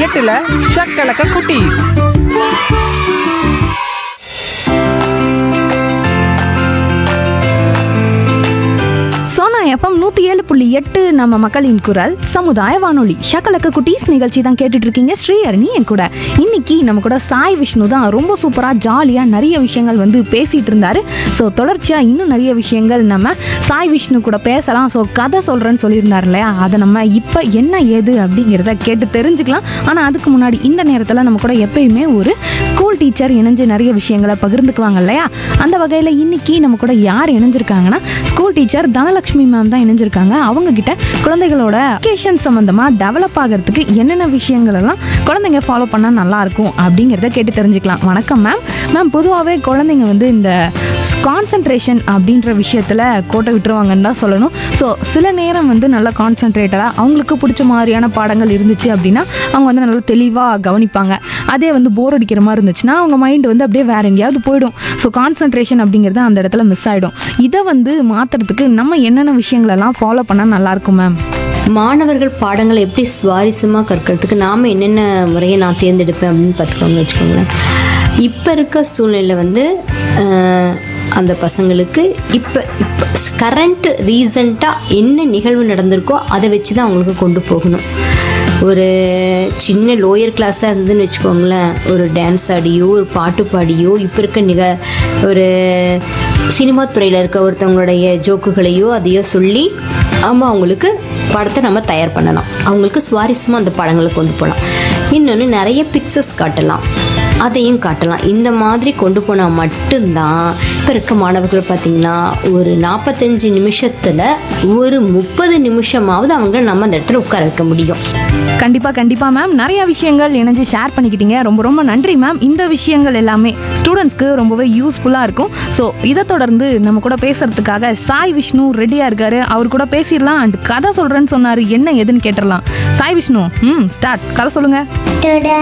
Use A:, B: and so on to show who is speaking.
A: எட்டுல ஷக்கலக்க குட்டி
B: சோனா எஃப்எம் நூற்றி ஏழு புள்ளி எட்டு நம்ம மக்களின் குரல் சமுதாய வானொலி ஷக்கலக்க குட்டீஸ் நிகழ்ச்சி தான் கேட்டுட்டு இருக்கீங்க ஸ்ரீஹரணி என் கூட இன்னைக்கு நம்ம கூட சாய் விஷ்ணு தான் ரொம்ப சூப்பராக ஜாலியாக நிறைய விஷயங்கள் வந்து பேசிட்டு இருந்தாரு ஸோ தொடர்ச்சியாக இன்னும் நிறைய விஷயங்கள் நம்ம சாய் விஷ்ணு கூட பேசலாம் ஸோ கதை சொல்கிறேன்னு சொல்லியிருந்தார் இல்லையா அதை நம்ம இப்போ என்ன ஏது அப்படிங்கிறத கேட்டு தெரிஞ்சுக்கலாம் ஆனால் அதுக்கு முன்னாடி இந்த நேரத்தில் நம்ம கூட எப்பயுமே ஒரு ஸ்கூல் டீச்சர் இணைஞ்சு நிறைய விஷயங்களை பகிர்ந்துக்குவாங்க இல்லையா அந்த வகையில் இன்னைக்கு நம்ம கூட யார் இணைஞ்சிருக்காங்கன்னா ஸ்கூல் டீச்சர் தனலட்சுமி மேம் தான் இணைஞ்சிருக்காங்க அவங்க கிட்ட குழந்தைகளோட எஜுகேஷன் சம்மந்தமாக டெவலப் ஆகிறதுக்கு என்னென்ன விஷயங்கள் எல்லாம் குழந்தைங்க ஃபாலோ பண்ணால் நல்லா இருக்கும் அப்படிங்கிறத கேட்டு தெரிஞ்சுக்கலாம் வணக்கம் மேம் மேம் பொதுவாகவே குழந்தைங்க வந்து இந்த கான்சன்ட்ரேஷன் அப்படின்ற விஷயத்தில் கோட்டை விட்டுருவாங்கன்னு தான் சொல்லணும் ஸோ சில நேரம் வந்து நல்ல கான்சன்ட்ரேட்டடாக அவங்களுக்கு பிடிச்ச மாதிரியான பாடங்கள் இருந்துச்சு அப்படின்னா அவங்க வந்து நல்லா தெளிவாக கவனிப்பாங்க அதே வந்து போர் அடிக்கிற மாதிரி இருந்துச்சுன்னா அவங்க மைண்ட் வந்து அப்படியே வேற எங்கேயாவது போயிடும் ஸோ கான்சன்ட்ரேஷன் அப்படிங்கிறது அந்த இடத்துல மிஸ் ஆகிடும் இதை வந்து மாற்றுறதுக்கு நம்ம என்னென்ன விஷயங்களெல்லாம் ஃபாலோ பண்ணால் நல்லாயிருக்கும் மேம்
C: மாணவர்கள் பாடங்களை எப்படி சுவாரஸ்யமாக கற்கிறதுக்கு நாம் என்னென்ன முறையை நான் தேர்ந்தெடுப்பேன் அப்படின்னு பார்த்துக்கோங்க வச்சுக்கோங்களேன் இப்போ இருக்க சூழ்நிலை வந்து அஹ், அந்த பசங்களுக்கு இப்போ இப்போ கரண்ட் ரீசண்டாக என்ன நிகழ்வு நடந்திருக்கோ அதை வச்சு தான் அவங்களுக்கு கொண்டு போகணும் ஒரு சின்ன லோயர் கிளாஸாக இருந்ததுன்னு வச்சுக்கோங்களேன் ஒரு டான்ஸ் ஆடியோ ஒரு பாட்டு பாடியோ இப்போ இருக்க நிக ஒரு சினிமா துறையில் இருக்க ஒருத்தவங்களுடைய ஜோக்குகளையோ அதையோ சொல்லி ஆமாம் அவங்களுக்கு படத்தை நம்ம தயார் பண்ணலாம் அவங்களுக்கு சுவாரஸ்யமாக அந்த படங்களை கொண்டு போகலாம் இன்னொன்று நிறைய பிக்சர்ஸ் காட்டலாம் அதையும் காட்டலாம் இந்த மாதிரி கொண்டு போனால் மட்டும்தான் இப்போ இருக்க மாணவர்கள் பார்த்திங்கன்னா ஒரு நாற்பத்தஞ்சு நிமிஷத்தில் ஒரு முப்பது நிமிஷமாவது அவங்க நம்ம அந்த இடத்துல உட்கார வைக்க முடியும்
B: கண்டிப்பாக கண்டிப்பாக மேம் நிறைய விஷயங்கள் இணைஞ்சு ஷேர் பண்ணிக்கிட்டீங்க ரொம்ப ரொம்ப நன்றி மேம் இந்த விஷயங்கள் எல்லாமே ஸ்டூடெண்ட்ஸ்க்கு ரொம்பவே யூஸ்ஃபுல்லாக இருக்கும் ஸோ இதை தொடர்ந்து நம்ம கூட பேசுறதுக்காக சாய் விஷ்ணு ரெடியாக இருக்காரு அவர் கூட பேசிடலாம் அண்ட் கதை சொல்கிறேன்னு சொன்னார் என்ன ஏதுன்னு கேட்டுடலாம் சாய் விஷ்ணு ம் ஸ்டார்ட் கதை சொல்லுங்கள்
D: Today